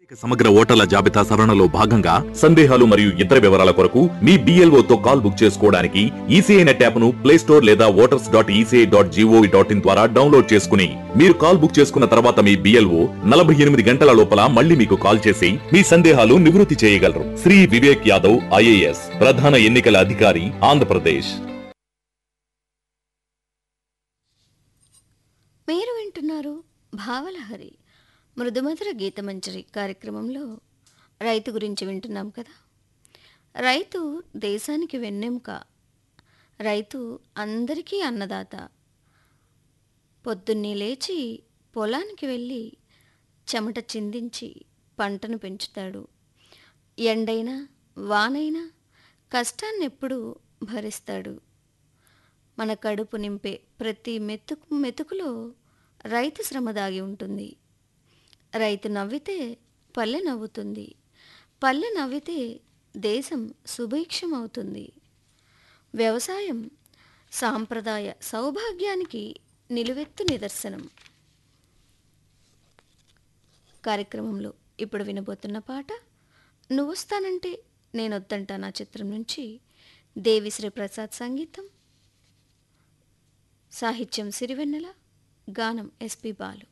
సమగ్ర ఓటర్ల జాబితా సవరణలో భాగంగా సందేహాలు మరియు ఇతర వివరాల కొరకు మీ BLO తో కాల్ బుక్ చేసుకోవడానికి ఈసీఐ నెట్ యాప్ ను ప్లే స్టోర్ లేదా voters dot ECI dot GOV dot in ద్వారా డౌన్లోడ్ చేసుకుని మీరు కాల్ బుక్ చేసుకున్న తర్వాత మీ బిఎల్ఓ నలభై ఎనిమిది గంటల లోపల మళ్ళీ మీకు కాల్ చేసి మీ సందేహాలు నివృత్తి చేయగలరు శ్రీ వివేక్ యాదవ్ ఐఏఎస్ ప్రధాన ఎన్నికల అధికారి ఆంధ్రప్రదేశ్ మీరు వింటున్నారు భావలహరి మృదుమధుర గీతమంజరి కార్యక్రమంలో రైతు గురించి వింటున్నాం కదా రైతు దేశానికి వెన్నెముక రైతు అందరికీ అన్నదాత పొద్దున్నే లేచి పొలానికి వెళ్ళి చెమట చిందించి పంటను పెంచుతాడు ఎండైనా వానైనా కష్టాన్నెప్పుడూ భరిస్తాడు మన కడుపు నింపే ప్రతి మెతుకు మెతుకులో రైతు శ్రమ దాగి ఉంటుంది రైతు నవ్వితే పల్లె నవ్వుతుంది పల్లె నవ్వితే దేశం సుభిక్షం అవుతుంది వ్యవసాయం సాంప్రదాయ సౌభాగ్యానికి నిలువెత్తు నిదర్శనం కార్యక్రమంలో ఇప్పుడు వినబోతున్న పాట నువ్వొస్తానంటే నేనొద్దంటా నా చిత్రం నుంచి దేవిశ్రీ ప్రసాద్ సంగీతం సాహిత్యం సిరివెన్నెల గానం ఎస్పి బాలు